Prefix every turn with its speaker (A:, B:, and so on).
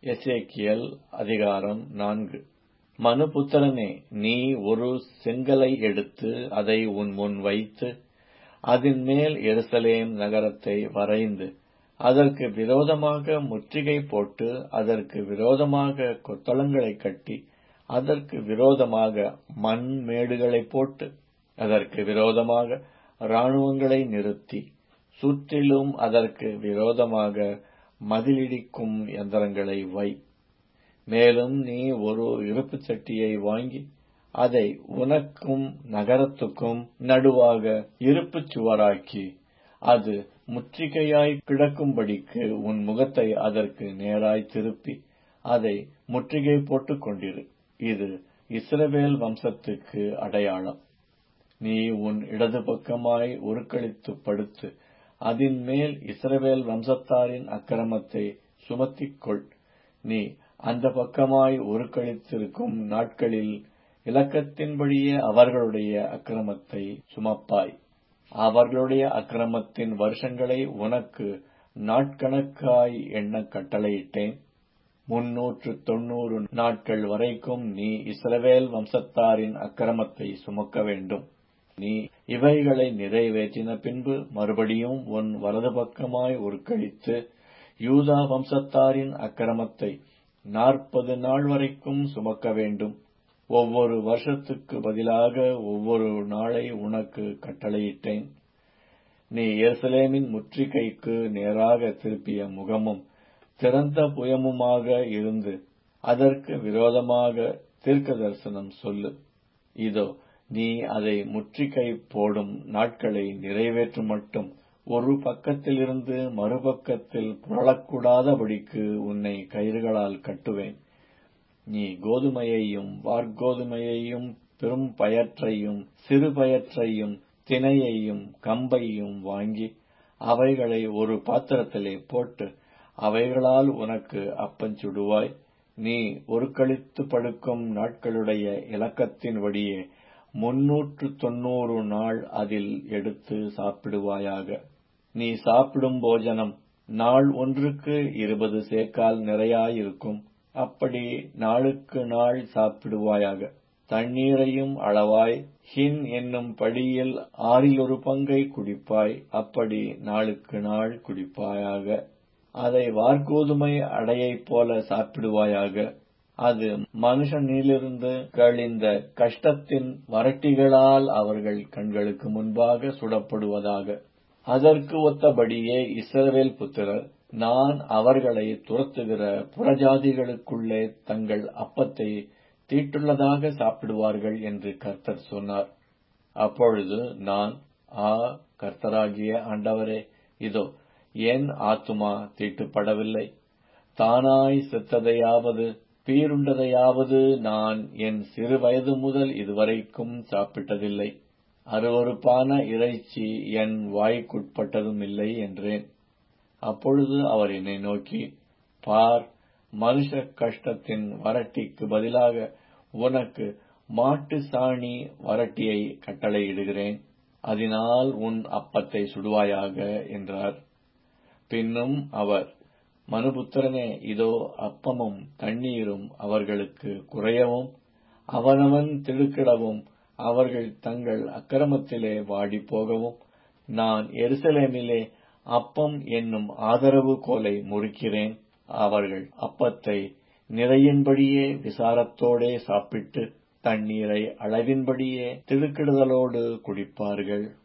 A: எசேக்கியேல் அதிகாரம் நான்கு மனுபுத்திரனே நீ ஒரு செங்கலை எடுத்து அதை உன் முன் வைத்து அதின்மேல் எருசலேம் நகரத்தை வரைந்து அதற்கு விரோதமாக முற்றுகை போட்டு அதற்கு விரோதமாக கொத்தளங்களைக் கட்டி அதற்கு விரோதமாக மண் மேடுகளைப் போட்டு அதற்கு விரோதமாக இராணுவங்களை நிறுத்தி சுற்றிலும் அதற்கு விரோதமாக மதிலிடிக்கும் யந்திரங்களை வை மேலும் நீ ஒரு இருப்புச் சட்டியை வாங்கி அதை உனக்கும் நகரத்துக்கும் நடுவாக இருப்புச் சுவராக்கி அது முற்றுகையாய்க் கிடக்கும்படிக்கு உன் முகத்தை அதற்கு நேராய்த் திருப்பி அதை முற்றுகை போட்டுக் கொண்டிரு இது இஸ்ரவேல் வம்சத்துக்கு அடையாளம் நீ உன் இடது பக்கமாய் உருக்களித்துப் படுத்து அதின்மேல் இஸ்ரவேல் வம்சத்தாரின் அக்கிரமத்தை சுமத்திக்கொள் நீ அந்த பக்கமாய் உருக்களித்திருக்கும் நாட்களில் இலக்கத்தின்படியே அவர்களுடைய அக்கிரமத்தை சுமப்பாய் அவர்களுடைய அக்கிரமத்தின் வருஷங்களை உனக்கு நாட்கணக்காய் எண்ணக் கட்டளையிட்டேன் முன்னூற்று தொண்ணூறு நாட்கள் வரைக்கும் நீ இஸ்ரவேல் வம்சத்தாரின் அக்கிரமத்தை சுமக்க வேண்டும் நீ இவைகளை நிறைவேற்றின பின்பு மறுபடியும் உன் வலது பக்கமாய் உருக்களித்து யூதா வம்சத்தாரின் அக்கிரமத்தை நாற்பது நாள் வரைக்கும் சுமக்க வேண்டும் ஒவ்வொரு வருஷத்துக்கு பதிலாக ஒவ்வொரு நாளை உனக்கு கட்டளையிட்டேன் நீ எருசலேமின் முற்றுகைக்கு நேராக திருப்பிய முகமும் திறந்த புயமுமாக இருந்து அதற்கு விரோதமாக தீர்க்க தரிசனம் சொல்லு இதோ நீ அதை முற்றுகை போடும் நாட்களை நிறைவேற்றும் மட்டும் ஒரு பக்கத்திலிருந்து மறுபக்கத்தில் புரளக்கூடாதபடிக்கு உன்னை கயிறுகளால் கட்டுவேன் நீ கோதுமையையும் வார்கோதுமையையும் பெரும் பயற்றையும் சிறு பயற்றையும் தினையையும் கம்பையும் வாங்கி அவைகளை ஒரு பாத்திரத்திலே போட்டு அவைகளால் உனக்கு அப்பஞ்சுடுவாய் நீ ஒருக்களித்து படுக்கும் நாட்களுடைய இலக்கத்தின்படியே முன்னூற்று தொண்ணூறு நாள் அதில் எடுத்து சாப்பிடுவாயாக நீ சாப்பிடும் போஜனம் நாள் ஒன்றுக்கு இருபது சேக்கால் நிறையாயிருக்கும் அப்படி நாளுக்கு நாள் சாப்பிடுவாயாக தண்ணீரையும் அளவாய் ஹின் என்னும் படியில் ஆறில் ஒரு பங்கை குடிப்பாய் அப்படி நாளுக்கு நாள் குடிப்பாயாக அதை வார்கோதுமை அடையைப் போல சாப்பிடுவாயாக அது மனுஷனிலிருந்து கழிந்த கஷ்டத்தின் வரட்டிகளால் அவர்கள் கண்களுக்கு முன்பாக சுடப்படுவதாக அதற்கு ஒத்தபடியே இஸ்ரவேல் புத்திரர் நான் அவர்களை துரத்துகிற புறஜாதிகளுக்குள்ளே தங்கள் அப்பத்தை தீட்டுள்ளதாக சாப்பிடுவார்கள் என்று கர்த்தர் சொன்னார் அப்பொழுது நான் ஆ கர்த்தராகிய ஆண்டவரே இதோ என் ஆத்துமா தீட்டுப்படவில்லை தானாய் செத்ததையாவது பீருண்டதையாவது நான் என் சிறு வயது முதல் இதுவரைக்கும் சாப்பிட்டதில்லை அருவறுப்பான இறைச்சி என் வாய்க்குட்பட்டதும் இல்லை என்றேன் அப்பொழுது அவர் என்னை நோக்கி பார் மனுஷ கஷ்டத்தின் வரட்டிக்கு பதிலாக உனக்கு மாட்டு சாணி வரட்டியை கட்டளையிடுகிறேன் அதனால் உன் அப்பத்தை சுடுவாயாக என்றார் பின்னும் அவர் மனுபுத்திரனே இதோ அப்பமும் தண்ணீரும் அவர்களுக்கு குறையவும் அவனவன் திடுக்கிடவும் அவர்கள் தங்கள் அக்கிரமத்திலே வாடிப் போகவும் நான் எருசலேமிலே அப்பம் என்னும் ஆதரவு கோலை முறிக்கிறேன் அவர்கள் அப்பத்தை நிறையின்படியே விசாரத்தோடே சாப்பிட்டு தண்ணீரை அளவின்படியே திடுக்கிடுதலோடு குடிப்பார்கள்